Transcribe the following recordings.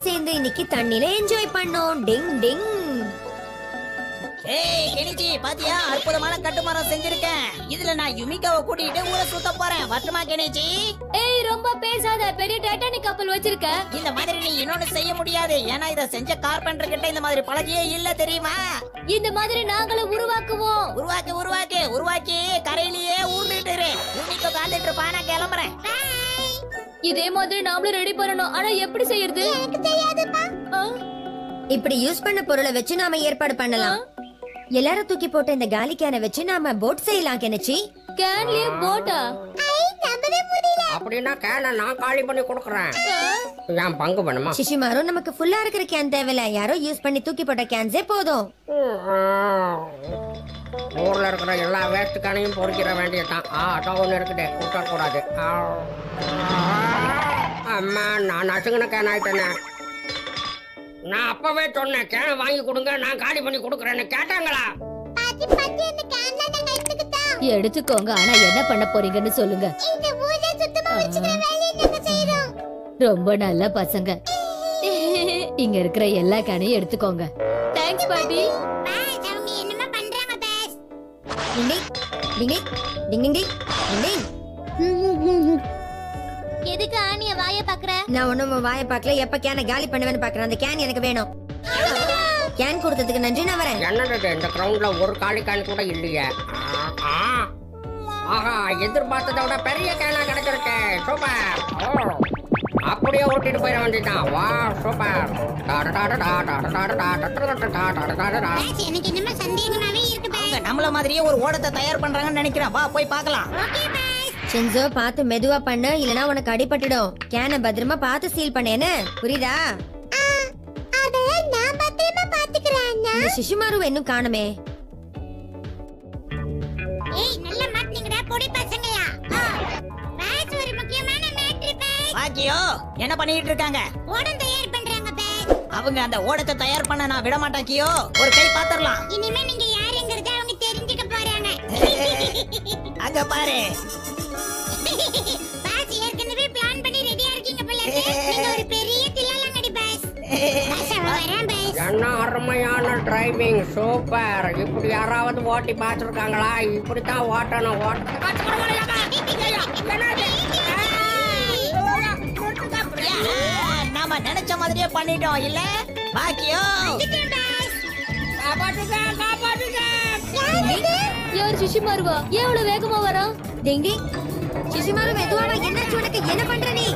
சேர்ந்து இன்னைக்கு தண்ணில என்ஜாய் பண்ணோம் டிங் டிங் ஏய் கெனிச்சி பாத்தியா அற்புதமான கட்டுமரம் செஞ்சிருக்கேன் இதுல நான் யுமிகாவை கூட்டிட்டு ஊரை சுத்த போறேன் வட்டமா கெனிச்சி ஏய் ரொம்ப பேசாத பெரிய டைட்டானிக் கப்பல் வச்சிருக்க இந்த மாதிரி நீ இன்னொன்னு செய்ய முடியாது ஏன்னா இத செஞ்ச கார்பெண்டர் கிட்ட இந்த மாதிரி பழகியே இல்ல தெரியுமா இந்த மாதிரி நாங்களும் உருவாக்குவோம் உருவாக்கு உருவாக்கு உருவாக்கி கரையிலேயே ஊர்ந்துட்டு இரு யுமிகா காத்துட்டு இருப்பா நான் கிளம்புறேன் இதே மாதிரி நாமளும் ரெடி பண்ணணும் ஆனா எப்படி செய்யறது எனக்கு தெரியாதுப்பா இப்படி யூஸ் பண்ண பொருளை வச்சு நாம ஏற்பாடு பண்ணலாம் எல்லாரும் தூக்கி போட்ட இந்த காலி கேனை வச்சு நாம போட் செய்யலாம் கெனச்சி கேன்லயே போட்டா அப்படின்னா கேனை நான் காலி பண்ணி கொடுக்குறேன் என் பங்கு பண்ணுமா சிஷிமாரும் நமக்கு ஃபுல்லா இருக்கிற கேன் தேவையில்ல யாரோ யூஸ் பண்ணி தூக்கி போட்ட கேன்ஸே போதும் ஊர்ல இருக்கிற எல்லா வேஸ்ட் கேனையும் பொறிக்கிற வேண்டியதுதான் ஆ அதோ ஒன்று இருக்குது கூட்டக்கூடாது ஆ. அம்மா நான் நசுங்கின கேன் ஆயிட்டேனே நான் அப்பவே சொன்னேன் கேனை வாங்கி கொடுங்க நான் காலி பண்ணி கொடுக்குறேன்னு கேட்டாங்களா எடுத்துக்கோங்க ஆனா என்ன பண்ண போறீங்கன்னு சொல்லுங்க ரொம்ப நல்ல பசங்க இங்க இருக்கிற எல்லா கேனையும் எடுத்துக்கோங்க தேங்க்ஸ் பாட்டி டிங் டிங் டிங் டிங் டிங் டிங் டிங். எதுக்கு ஆனிய வாய பாக்குற நான் ஒண்ணும் வாய பார்க்கல எப்ப கேனை காலி பண்ணுவேன்னு பாக்குறேன் அந்த கேன் எனக்கு வேணும் கேன் கொடுத்ததுக்கு நன்றி நான் வரேன் என்னது இந்த கிரவுண்ட்ல ஒரு காலி கேன் கூட இல்லையே ஆ, ஆ. ஆஹா எதிர்பார்த்ததை விட பெரிய கேனா கிடைச்சிருக்கு சூப்பர் ஓ அப்படியே ஓட்டிட்டு போயிட வேண்டியதான் வா super tata tata tata tata tata tata tata tata tata. எனக்கு என்னமோ சந்தேகமாவே இருக்கு அவங்க நம்மள மாதிரியே ஒரு ஓடத்தை தயார் பண்றாங்கன்னு நினைக்கிறேன் வா போய் பார்க்கலாம் செஞ்சோ பார்த்து மெதுவா பண்ணு இல்லனா உனக்கு அடிபட்டுடும் கேனை பத்திரமா பார்த்து சீல் பண்ணேன்னு புரியுதா அதெல்லாம் நான் பத்திரமா பாத்துக்கிறேன் இந்த சிசுமாரு இன்னும் காணுமே ஏய் நல்ல மாட்டீங்கடா பொடி பசங்களா பேஸ் ஒரு முக்கியமான மேட்ரு பேஸ் பாக்கியோ என்ன பண்ணிட்டு இருக்காங்க ஓடம் தயார் பண்றாங்க பேஸ் அவங்க அந்த ஓடத்தை தயார் பண்ண நான் விட மாட்டாக்கியோ ஒரு கை பாத்துரலாம் இனிமே நீங்க யாருங்கறத அவங்க தெரிஞ்சுக்க போறாங்க அங்க பாரு பேஸ் ஏற்கனவே பிளான் பண்ணி ரெடியா இருக்கீங்க போல இருக்கு. நீங்க ஒரு பெரிய தில்லாலங்கடி பேஸ் பேஸ் அவ வரேன் பேஸ் என்ன அருமையான டிரைவிங் சூப்பர் இப்படி யாராவது ஓட்டி பார்த்துருக்காங்களா இப்படித்தான் ஓட்டணும் யா, நாம நினைச்ச மாதிரியே பண்ணிட்டோம் இல்ல பாக்கியோ யார் சிஷி மாறுவா ஏன் இவ்வளவு வேகமா வரா டிங் டிங் சிசுமாரு மெதுவா வா. என்னாச்சு உனக்கு என்ன பண்ற நீ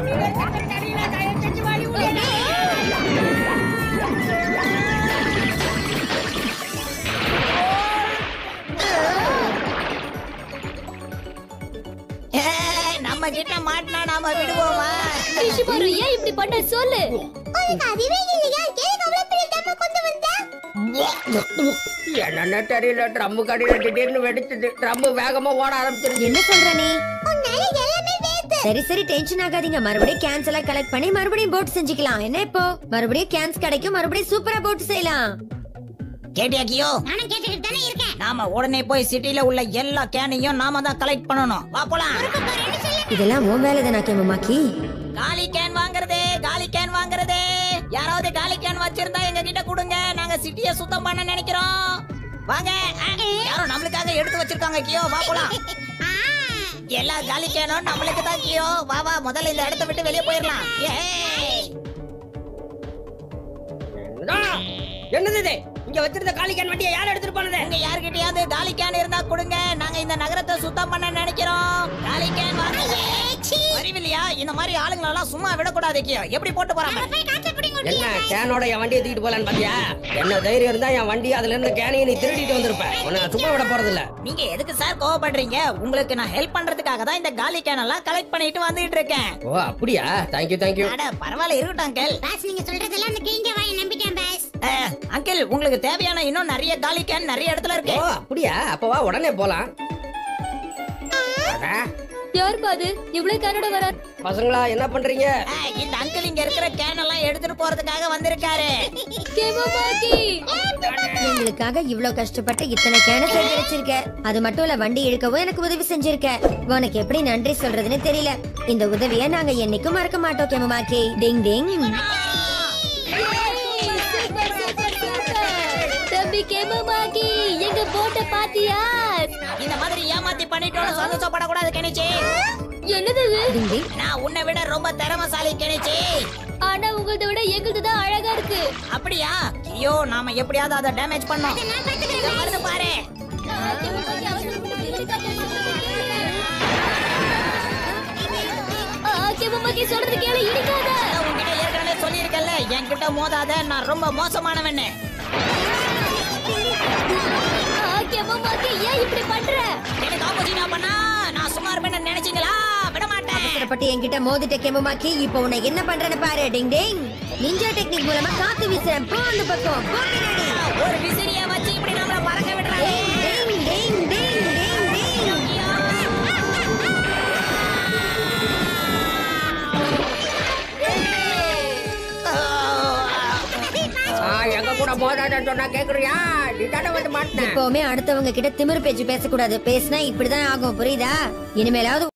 ஏய், நம்ம கிட்ட மாட்டினா நாம விடுவோமா சிஷி மாறு ஏன் இப்படி பண்ண சொல்லு உங்களுக்கு அதுவே இல்லையா எதுக்கு அவ்வளவு பெரிய டப்பா கொண்டு வந்தா என்னன்னு தெரியல ட்ரம்மு கடையில திடீர்னு வெடிச்சது ட்ரம்மு வேகமா ஓட ஆரம்பிச்சிருச்சு என்ன சொல்ற நீ உன்னால எல்லாமே வேஸ்ட் சரி சரி டென்ஷன் ஆகாதீங்க மறுபடியும் கேன்ஸ் எல்லாம் கலெக்ட் பண்ணி மறுபடியும் போட் செஞ்சுக்கலாம் என்ன இப்போ மறுபடியும் கேன்ஸ் கிடைக்கும் மறுபடியும் சூப்பரா போட் செய்யலாம் கேட்டியா கியோ நானும் கேட்டுக்கிட்டு தானே இருக்கேன் நாம உடனே போய் சிட்டில உள்ள எல்லா கேனையும் நாம தான் கலெக்ட் பண்ணணும் வா போலாம் இதெல்லாம் உன் வேலை தானா கேமமாக்கி காலி கேன் வாங்குறது காலி கேன் வாங்குறது யாராவது காலி கேன் வச்சிருந்தா எங்க கிட்ட கொடுங்க நாங்க சிட்டிய சுத்தம் பண்ண நினைக்கிறோம் வாங்க ஆ, யாரோ நம்மளுக்காக எடுத்து வச்சிருக்காங்க கியோ வா போலாம் எல்லா காலி கேனும் நம்மளுக்கு தான் கியோ வா வா முதல்ல இந்த இடத்த விட்டு வெளியே போயிடலாம் ஏய் என்னது இது இங்க வச்சிருந்த காலி கேன் வண்டியை யார் எடுத்துட்டு போனது உங்க யாருக்கிட்டயாவது காலி கேன் இருந்தா கொடுங்க நாங்க இந்த நகரத்தை சுத்தம் பண்ண நினைக்கிறோம் காலி கேன் வாங்குங்க அறிவில்லையா இந்த மாதிரி ஆளுங்களெல்லாம் சும்மா விடக்கூடாது கியோ எப்படி போட்டு போறாங்க என்ன கேனோட என் வண்டியை தூக்கிட்டு போலான்னு பாத்தியா என்ன தைரியம் இருந்தா என் வண்டி அதுல இருந்த கேனையை நீ திருடிட்டு வந்திருப்ப உன்னை நான் சும்மா விட போறது இல்ல நீங்க எதுக்கு சார் கோவப்படுறீங்க உங்களுக்கு நான் ஹெல்ப் பண்றதுக்காக தான் இந்த காலி கேன் எல்லாம் கலெக்ட் பண்ணிட்டு வந்துட்டு இருக்கேன் ஓ அப்படியா தேங்க்யூ தேங்க்யூ அட பரவாயில்ல இருக்கட்டும் அங்கிள் பாஸ் நீங்க சொல்றதெல்லாம் அந்த கிழிஞ்ச வாயை நம்பிட்டேன் பாஸ் அங்கிள் உங்களுக்கு தேவையான இன்னும் நிறைய காலி கேன் நிறைய இடத்துல இருக்கு ஓ அப்படியா அப்ப வா உடனே போலாம் அட, யார் பாது இவ்வளவு கேனோட வர பசங்களா என்ன பண்றீங்க அஹ், இந்த அங்கிள் இங்க இருக்கிற கேன் எல்லாம் எடுத்துட்டு போறதுக்காக வந்திருக்காரு கேமமாக்கி எங்களுக்காக இவ்ளோ கஷ்டப்பட்டு இத்தனை கேன சேகரிச்சிருக்க அது மட்டும் இல்ல வண்டி இழுக்கவும் எனக்கு உதவி செஞ்சிருக்க உனக்கு எப்படி நன்றி சொல்றதுன்னு தெரியல இந்த உதவிய நாங்க என்னைக்கும் மறக்க மாட்டோம் கேமமாக்கி டிங் டிங் பாத்தியா இந்த மாதிரி ஏமாத்தி பண்ணிட்டோம்னு சந்தோஷப்படக்கூடாது கெனிச்சி என்னது இது டிங் டிங். நான் உன்னை விட ரொம்ப திறமசாலி கெனிச்சி ஆனா உங்களத விட எங்களுது தான் அழகா இருக்கு அப்படியா ஐயோ நாம எப்படியாவது அதை டேமேஜ் பண்ணோம் நான் பாத்துக்கிறேன் இங்க வருது பாரு கேமமாக்கி சொல்றது கேளு இடிக்காத நான் உன்கிட்ட ஏற்கனவே சொல்லியிருக்கேன்ல என்கிட்ட மோதாத நான் ரொம்ப மோசமானவன்னு கேமமாக்கி ஏன் இப்படி பண்ற எனக்கு ஆப்போசிட்டா பண்ணா நான் சும்மா இருப்பேன்னு நினைச்சீங்களா விட மாட்டேன் அவசரப்பட்டு என்கிட்ட மோதிட்ட கெமுமாக்கி இப்போ உன்னை என்ன பண்றேன்னு பாரு டிங் டிங் நிஞ்சா டெக்னிக் மூலமா காத்து வீசுறேன் போ அந்த பக்கம் போ பின்னாடி. ஒரு விசிறிய வச்சு இப்படி நம்மள பறக்க விடுறாங்க டிங் டிங் டிங் டிங் டிங் ஆ, எங்க கூட மோதாதன்னு சொன்னா கேக்குறியா நீ தானே வந்து மாட்டின எப்பவுமே அடுத்தவங்க கிட்ட திமிரு பேச்சு பேசக்கூடாது பேசினா இப்படிதான் ஆகும் புரியுதா இனிமேலாவது